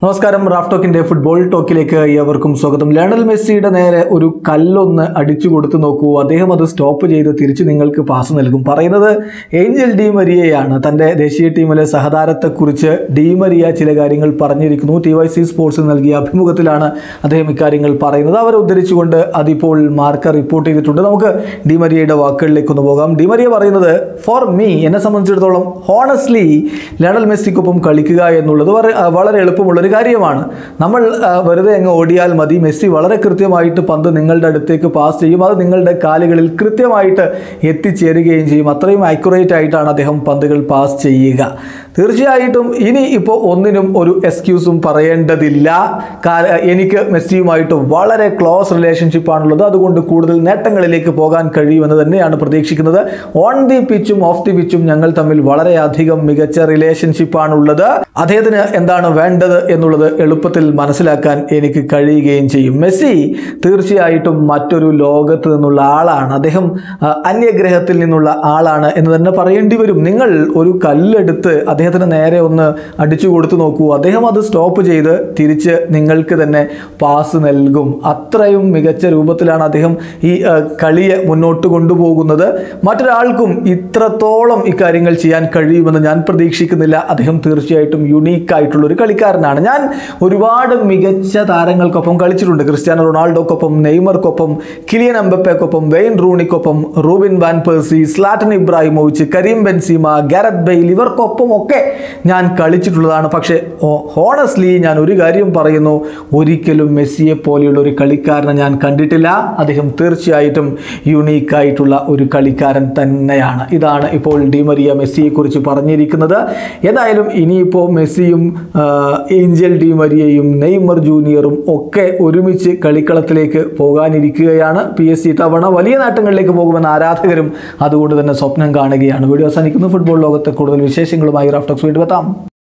നമസ്കാരം Raf ടോക്കിന്റെ football ടോക്കിലേക്ക് ഏവർക്കും സ്വാഗതം ലയണൽ മെസ്സിയുടെ നേരെ ഒരു കല്ലൊന്ന് അടിച്ചു കൊടുത്തു നോക്കൂ അദ്ദേഹം അത് സ്റ്റോപ്പ് ചെയ്ത് തിരിച്ച് നിങ്ങൾക്ക് പാസ് നൽകും പറയുന്നത് ഏഞ്ചൽ ഡി മരിയയാണ് തന്റെ ദേശീയ ടീമിലെ സഹതാരത്തെക്കുറിച്ച് ഡി മരിയ ചില കാര്യങ്ങൾ പറഞ്ഞിരിക്കുന്നു ടി വൈ സി സ്പോർട്സിന് നൽകിയ അഭിമുഖത്തിലാണ് അദ്ദേഹം ഇക്കാര്യങ്ങൾ പറയുന്നത് അവരെ ഉദ്ധരിച്ചുകൊണ്ട് അതിപ്പോൾ മാർക്ക റിപ്പോർട്ട് ചെയ്തിട്ടുണ്ട് നമുക്ക് ഡി മരിയയുടെ വാക്കുകളിലേക്ക് ഒന്ന് പോകാം ഡി മരിയ പറയുന്നത് ഫോർ മീ എന്നെ സംബന്ധിച്ചിടത്തോളം ഹോണസ്റ്റ്ലി ലയണൽ മെസ്സിക്കൊപ്പം കളിക്കുക എന്നുള്ളത് വളരെ വളരെ എളുപ്പമുള്ളൊരു കാര്യമാണ് നമ്മൾ ആ, വെറുതെ അങ്ങ് ഓടിയാൽ മതി മെസ്സി വളരെ കൃത്യമായിട്ട് പന്ത് നിങ്ങളുടെ അടുത്തേക്ക് പാസ് ചെയ്യും അത് നിങ്ങളുടെ കാലുകളിൽ കൃത്യമായിട്ട് എത്തിച്ചേരുകയും ചെയ്യും അത്രയും ആക്യുറേറ്റ് ആയിട്ടാണ് അദ്ദേഹം പന്തുകൾ പാസ് ചെയ്യുക തീർച്ചയായിട്ടും ഇനി ഇപ്പോൾ ഒന്നിനും ഒരു എക്സ്ക്യൂസും പറയേണ്ടതില്ല കാ- എനിക്ക് മെസ്സിയുമായിട്ട് വളരെ ക്ലോസ് റിലേഷൻഷിപ്പ് ആണുള്ളത് അതുകൊണ്ട് കൂടുതൽ നേട്ടങ്ങളിലേക്ക് പോകാൻ കഴിയുമെന്ന് തന്നെയാണ് പ്രതീക്ഷിക്കുന്നത് ഓൺ ദി പിച്ചും ഓഫ് ദി പിച്ചും ഞങ്ങൾ തമ്മിൽ വളരെയധികം മികച്ച റിലേഷൻഷിപ്പ് ആണുള്ളത് അദ്ദേഹത്തിന് എന്താണ് വേണ്ടത് എന്നുള്ളത് എളുപ്പത്തിൽ മനസ്സിലാക്കാൻ എനിക്ക് കഴിയുകയും ചെയ്യും മെസ്സി തീർച്ചയായിട്ടും മറ്റൊരു ലോകത്ത് നിന്നുള്ള ആളാണ് അദ്ദേഹം ആ, അന്യഗ്രഹത്തിൽ നിന്നുള്ള ആളാണ് എന്ന് തന്നെ പറയേണ്ടി വരും നിങ്ങൾ ഒരു കല്ലെടുത്ത് അദ്ദേഹത്തിന് നേരെ ഒന്ന് അടിച്ചു കൊടുത്തു നോക്കൂ അദ്ദേഹം അത് സ്റ്റോപ്പ് ചെയ്ത് തിരിച്ച് നിങ്ങൾക്ക് തന്നെ പാസ് നൽകും അത്രയും മികച്ച രൂപത്തിലാണ് അദ്ദേഹം ഈ ആ, കളിയെ മുന്നോട്ട് കൊണ്ടുപോകുന്നത് മറ്റൊരാൾക്കും ഇത്രത്തോളം ഇക്കാര്യങ്ങൾ ചെയ്യാൻ കഴിയുമെന്ന് ഞാൻ പ്രതീക്ഷിക്കുന്നില്ല അദ്ദേഹം തീർച്ചയായിട്ടും യുണീക്ക് ആയിട്ടുള്ള ഒരു കളിക്കാരനാണ് ഞാൻ ഒരുപാട് മികച്ച താരങ്ങൾക്കൊപ്പം കളിച്ചിട്ടുണ്ട് ക്രിസ്ത്യാനോ റൊണാൾഡോക്കൊപ്പം നെയ്മർക്കൊപ്പം കിലിയൻ എംബപ്പയ്ക്കൊപ്പം വെയിൻ റൂണിക്കൊപ്പം Robin van Persie Zlatan Ibrahimovic Karim Benzema Gareth Bale ഇവർക്കൊപ്പം ഒക്കെ ഞാൻ കളിച്ചിട്ടുള്ളതാണ് പക്ഷേ ഹോണസ്റ്റ്ലി ഞാൻ ഒരു കാര്യം പറയുന്നു ഒരിക്കലും മെസ്സിയെ പോലെയുള്ള ഒരു കളിക്കാരനെ ഞാൻ കണ്ടിട്ടില്ല അദ്ദേഹം തീർച്ചയായിട്ടും യുണീക്ക് ആയിട്ടുള്ള ഒരു കളിക്കാരൻ തന്നെയാണ് ഇതാണ് ഇപ്പോൾ ഡിമറിയ മെസ്സിയെക്കുറിച്ച് പറഞ്ഞിരിക്കുന്നത് ഏതായാലും ഇനിയിപ്പോൾ മെസ്സിയും ആ, ഏഞ്ചൽ ഡിമരിയയും നെയ്മർ ജൂനിയറും ഒക്കെ ഒരുമിച്ച് കളിക്കളത്തിലേക്ക് പോകാനിരിക്കുകയാണ് പി എസ് സി തവണ വലിയ നേട്ടങ്ങളിലേക്ക് പോകുമെന്ന് ആരാധകരും അതുകൊണ്ട് തന്നെ സ്വപ്നം കാണുകയാണ് വീഡിയോ അവസാനിക്കുന്നു ഫുട്ബോൾ ലോകത്തെ കൂടുതൽ വിശേഷങ്ങളുമായി റാഫ്റ്റോക്സ് വീണ്ടും എത്താം